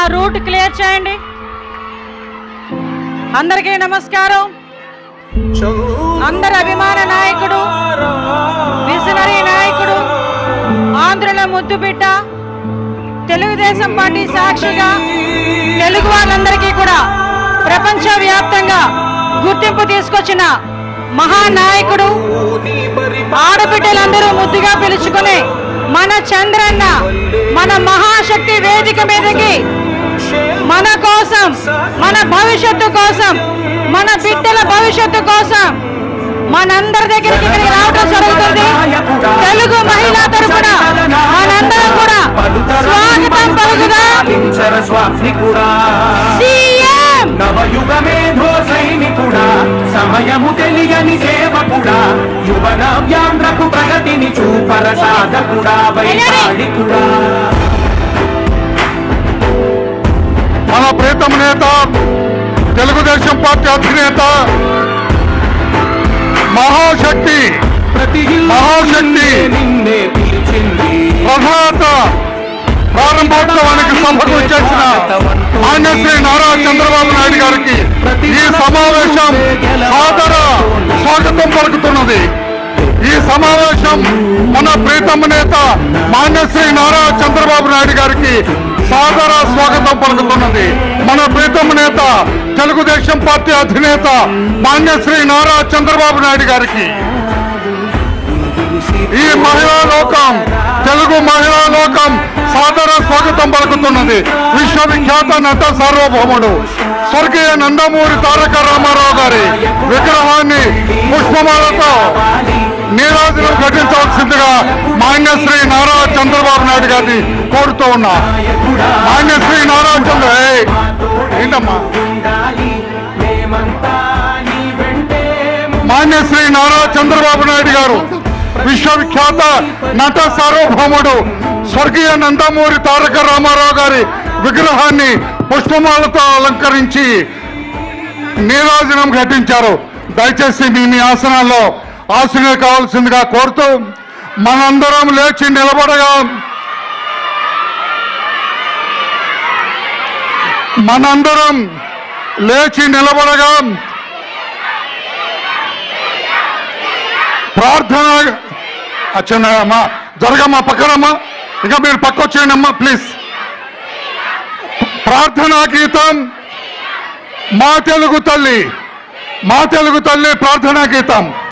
Route clear చేయండి అందరికీ నమస్కారం అందరి అభిమాన నాయకుడు విజనరీ నాయకుడు ఆంధ్రుల ముద్దుబిడ్డ తెలుగుదేశం పార్టీ సాక్షిగా తెలుగు వాళ్ళందరికీ కూడా ప్రపంచ వ్యాప్తంగా గుర్తింపు తీసుకొచ్చిన మహానాయకుడు ఆడబిడ్డలందరూ ముద్దుగా పిలుచుకుని మన చంద్రన్న మన మహాశక్తి వేదిక మీదకి మన కోసం మన భవిష్యత్తు కోసం మన బిడ్డల భవిష్యత్తు కోసం మనందరి దగ్గరికి ఇక్కడికి రావడం జరుగుతుంది తెలుగు మహిళా తరపున మనందరం కూడా స్వాగతం పలుకుదాం స్వామికుడా సీఎం నవయుగమేధో సైనికుడా సమయము తెలియని సేవకుడా యువన వ్యాంధ్రకు ప్రగతిని చూపర సాధకుడా వైతాళికుడా మన ప్రీతం నేత తెలుగుదేశం పార్టీ అధినేత మహాశక్తి ప్రతి మహాశక్తి. నిన్నే పిలిచింది ప్రధాత ప్రారంభోత్సవానికి సభకు చేసిన మాన్యశ్రీ నారా చంద్రబాబు నాయుడు గారికి ఈ సమావేశం సాదర స్వాగతం పలుకుతున్నది ఈ సమావేశం మన ప్రీతమ నేత మాన్యశ్రీ నారా చంద్రబాబు నాయుడు గారికి సాదర స్వాగతం పలుకుతున్నది మన ప్రీతమ నేత తెలుగుదేశం పార్టీ అధినేత మాన్యశ్రీ నారా చంద్రబాబు నాయుడు గారికి ఈ మహిళా లోకం తెలుగు మహిళా లోకం సాదర స్వాగతం పలుకుతున్నది విశ్వవిఖ్యాత నట సార్వభౌముడు స్వర్గీయ నందమూరి తారక రామారావు గారి విగ్రహాన్ని పుష్పమాలతో నీరాజనం ఘటించవలసిందిగా మాన్యశ్రీ నారా చంద్రబాబు నాయుడు గారిని కోరుతూ ఉన్నా మాన్యశ్రీ నారా చంద్ర ఏయ్, ఏంటమ్మా ఉండాలి మేమంతా నీ వెంటే మాన్యశ్రీ నారా చంద్రబాబు నాయుడు గారు విశ్వవిఖ్యాత నట సార్వభౌముడు స్వర్గీయ నందమూరి తారక రామారావు గారి విగ్రహాన్ని పుష్పమాలతో అలంకరించి నీరాజనం ఘటించారు దయచేసి మీ మీ ఆసనాల్లో ఆశీర్వాద కావాల్సిందిగా కోరుతూ మనందరం లేచి నిలబడగా మనందరం లేచి నిలబడగా ప్రార్థన అచ్చమ్మా జరగమ్మా పక్కనమ్మా ఇంకా మీరు పక్క వచ్చేయండి అమ్మా ప్లీజ్ ప్రార్థనా గీతం మా తెలుగు తల్లి మా తెలుగు తల్లి ప్రార్థనా గీతం